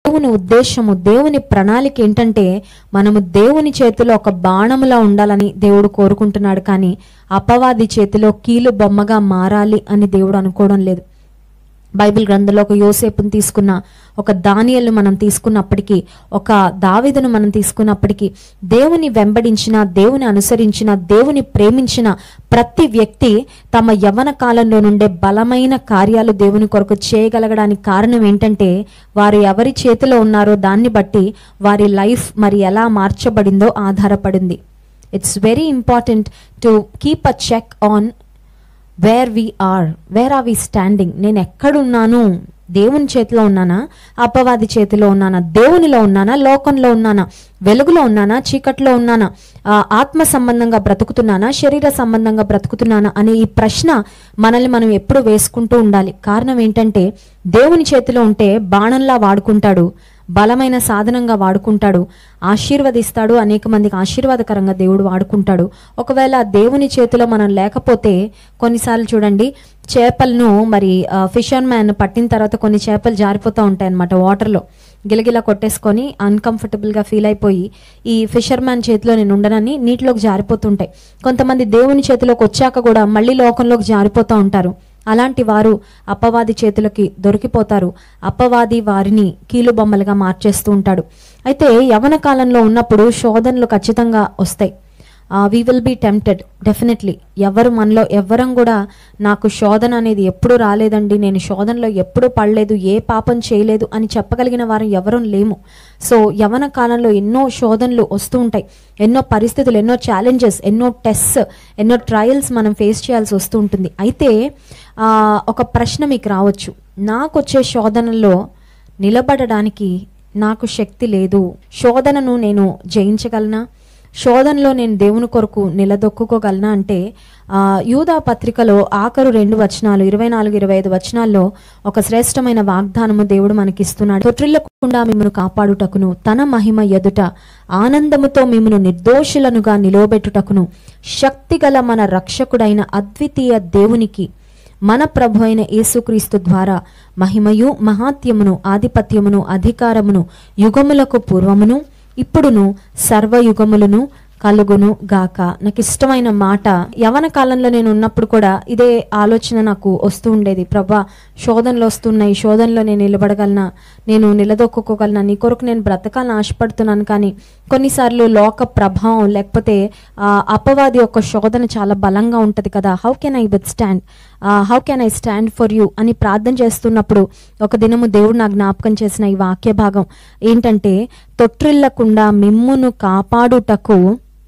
దేవుని ఉద్దేశము దేవుని ప్రణాళిక ఏంటంటే మనము దేవుని చేతిలో ఒక బాణములా ఉండాలని దేవుడు కోరుకుంటున్నాడు కానీ అపవాది చేతిలో కీలు బొమ్మగా మారాలి అని దేవుడు అనుకోవడం లేదు బైబిల్ గ్రంథంలో ఒక యోసేపుని తీసుకున్న ఒక దానియల్ని మనం తీసుకున్నప్పటికీ ఒక దావిదును మనం తీసుకున్నప్పటికీ దేవుని వెంబడించిన దేవుని అనుసరించిన దేవుని ప్రేమించిన ప్రతి వ్యక్తి తమ యవ్వన కాలంలో నుండే బలమైన కార్యాలు దేవుని కొరకు చేయగలగడానికి కారణం ఏంటంటే వారు ఎవరి చేతిలో ఉన్నారో దాన్ని బట్టి వారి లైఫ్ మరి ఎలా మార్చబడిందో ఆధారపడింది it's very important to keep a check on where we are where are we standing నేను ఎక్కడున్నాను దేవుని చేతిలో ఉన్నానా అపవాది చేతిలో ఉన్నానా దేవునిలో ఉన్నానా లోకంలో ఉన్నానా వెలుగులో ఉన్నానా చీకట్లో ఉన్నానా ఆ, ఆత్మ సంబంధంగా బ్రతుకుతున్నానా శరీర సంబంధంగా బ్రతుకుతున్నానా అనే ఈ ప్రశ్న మనల్ని మనం ఎప్పుడు వేసుకుంటూ ఉండాలి కారణం ఏంటంటే దేవుని చేతిలో ఉంటే బాణంలా వాడుకుంటాడు బలమైన సాధనంగా వాడుకుంటాడు ఆశీర్వదిస్తాడు అనేక మందికి ఆశీర్వాదకరంగా దేవుడు వాడుకుంటాడు ఒకవేళ దేవుని చేతిలో మనం లేకపోతే కొన్నిసార్లు చూడండి చేపలను మరి ఫిషర్ మ్యాన్ పట్టిన తర్వాత కొన్ని చేపలు జారిపోతూ ఉంటాయి అన్నమాట వాటర్లో గిలగిలా కొట్టేసుకొని అన్కంఫర్టబుల్గా ఫీల్ అయిపోయి ఈ ఫిషర్ మ్యాన్ చేతిలో నేను ఉండనని నీటిలోకి జారిపోతుంటాయి కొంతమంది దేవుని చేతిలోకి వచ్చాక కూడా మళ్ళీ లోకంలోకి జారిపోతూ ఉంటారు అలాంటి వారు అపవాది చేతులకి దొరికిపోతారు అపవాది వారిని కీలుబొమ్మలుగా మార్చేస్తూ ఉంటాడు అయితే యవన కాలంలో ఉన్నప్పుడు శోధనలు ఖచ్చితంగా వస్తాయి we will be tempted definitely ఎవరు మనలో ఎవ్వరం కూడా నాకు శోధన అనేది ఎప్పుడు రాలేదండి నేను శోధనలో ఎప్పుడు పడలేదు ఏ పాపం చేయలేదు అని చెప్పగలిగిన వారు ఎవరూ లేము సో యవన కాలంలో ఎన్నో శోధనలు వస్తూ ఉంటాయి ఎన్నో పరిస్థితులు ఎన్నో ఛాలెంజెస్ ఎన్నో టెస్ట్స్ ఎన్నో ట్రయల్స్ మనం ఫేస్ చేయాల్సి వస్తూ ఉంటుంది అయితే ఆ, ఒక ప్రశ్న మీకు రావచ్చు నాకు వచ్చే శోధనలో నిలబడడానికి నాకు శక్తి లేదు శోధనను నేను జయించగలనా శోధనలో నేను దేవుని కొరకు నిలదొక్కుకోగలనా అంటే ఆ, యూదా పత్రికలో ఆఖరు రెండు వచనాలు ఇరవై నాలుగు ఇరవై ఐదు వచనాల్లో ఒక శ్రేష్టమైన వాగ్దానము దేవుడు మనకిస్తున్నాడు తొట్రిల్లకుండా మిమ్మను కాపాడుటకును తన మహిమ ఎదుట ఆనందముతో మిమ్మను నిర్దోషులనుగా నిలవబెట్టుటకును శక్తిగల మన రక్షకుడైన అద్వితీయ దేవునికి మన ప్రభు అయిన యేసుక్రీస్తు ద్వారా మహిమయు మహాత్యమును ఆధిపత్యమును అధికారమును యుగములకు పూర్వమును ఇప్పుడును సర్వయుగములను కలుగును గాక నాకు ఇష్టమైన మాట యవన కాలంలో నేను ఉన్నప్పుడు కూడా ఇదే ఆలోచన నాకు వస్తూ ఉండేది ప్రభా శోధనలు వస్తున్నాయి శోధనలో నేను నిలబడగలనా నేను నిలదొక్కుకోగలనా నీ కొరకు నేను బ్రతకాలని ఆశపడుతున్నాను కానీ కొన్నిసార్లు లోక ప్రభావం లేకపోతే ఆ, అపవాది యొక్క శోధన చాలా బలంగా ఉంటుంది కదా how can I withstand how can I stand for you అని ప్రార్థన చేస్తున్నప్పుడు ఒక దినము దేవుడు నాకు జ్ఞాపకం చేసిన ఈ వాక్య భాగం ఏంటంటే తొట్రిల్లకుండా మిమ్మును కాపాడుటకు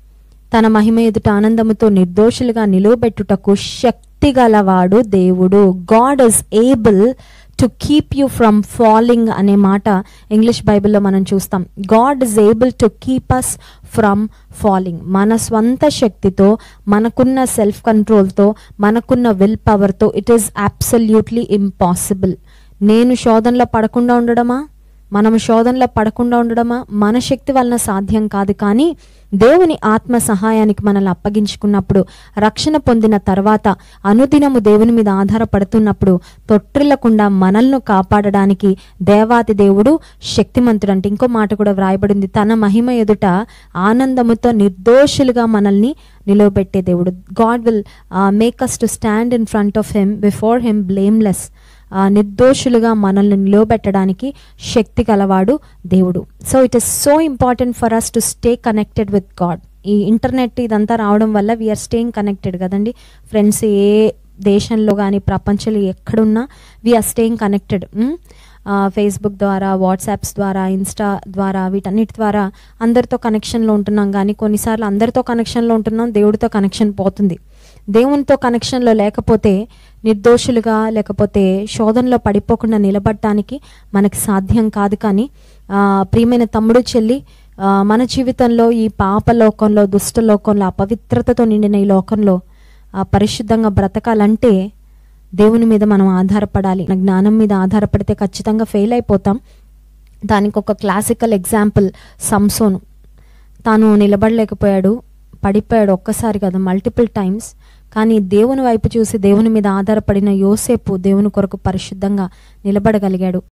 తన మహిమ ఎదుట ఆనందముతో నిర్దోషులుగా నిలువబెట్టుటకు శక్తి గలవాడు దేవుడు God is able to keep you from falling అనే మాట ఇంగ్లీష్ బైబిల్లో మనం చూస్తాం God is able to keep us from falling మన స్వంత శక్తితో మనకున్న సెల్ఫ్ కంట్రోల్తో మనకున్న విల్ పవర్తో ఇట్ ఈస్ అబ్సల్యూట్లీ ఇంపాసిబుల్ నేను శోధనలో పడకుండా ఉండడమా మనం శోధనలో పడకుండా ఉండడమా మన శక్తి వలన సాధ్యం కాదు కానీ దేవుని ఆత్మ సహాయానికి మనల్ని అప్పగించుకున్నప్పుడు రక్షణ పొందిన తర్వాత అనుదినము దేవుని మీద ఆధారపడుతున్నప్పుడు తొట్టిల్లకుండా మనల్ని కాపాడడానికి దేవాతి దేవుడు శక్తిమంతుడు అంటే ఇంకో మాట కూడా వ్రాయబడింది తన మహిమ ఎదుట ఆనందముతో నిర్దోషులుగా మనల్ని నిలవబెట్టే దేవుడు God will make us to stand in front of him before him blameless ఆ, నిర్దోషులుగా మనల్ని నిలవబెట్టడానికి శక్తి కలవాడు దేవుడు so it is so important for us to stay connected with God ఈ ఇంటర్నెట్ ఇదంతా రావడం వల్ల వీఆర్ స్టేయింగ్ కనెక్టెడ్ కదండి ఫ్రెండ్స్ ఏ దేశంలో కానీ ప్రపంచంలో ఎక్కడున్నా వీఆర్ స్టేయింగ్ కనెక్టెడ్ ఫేస్బుక్ ద్వారా వాట్సాప్స్ ద్వారా ఇన్స్టా ద్వారా వీటన్నిటి ద్వారా అందరితో కనెక్షన్లో ఉంటున్నాం కానీ కొన్నిసార్లు అందరితో కనెక్షన్లో ఉంటున్నాం దేవుడితో కనెక్షన్ పోతుంది దేవునితో కనెక్షన్లో లేకపోతే నిర్దోషులుగా లేకపోతే శోధనలో పడిపోకుండా నిలబడటానికి మనకి సాధ్యం కాదు కానీ ఆ, ప్రియమైన తమ్ముడు చెల్లి ఆ, మన జీవితంలో ఈ పాప లోకంలో దుష్ట లోకంలో అపవిత్రతతో నిండిన ఈ లోకంలో ఆ, పరిశుద్ధంగా బ్రతకాలంటే దేవుని మీద మనం ఆధారపడాలి మన జ్ఞానం మీద ఆధారపడితే ఖచ్చితంగా ఫెయిల్ అయిపోతాం దానికి ఒక క్లాసికల్ ఎగ్జాంపుల్ సంసోను తాను నిలబడలేకపోయాడు పడిపోయాడు ఒక్కసారి కదా మల్టిపుల్ టైమ్స్ కానీ దేవుని వైపు చూసి దేవుని మీద ఆధారపడిన యోసేపు దేవుని కొరకు పరిశుద్ధంగా నిలబడగలిగాడు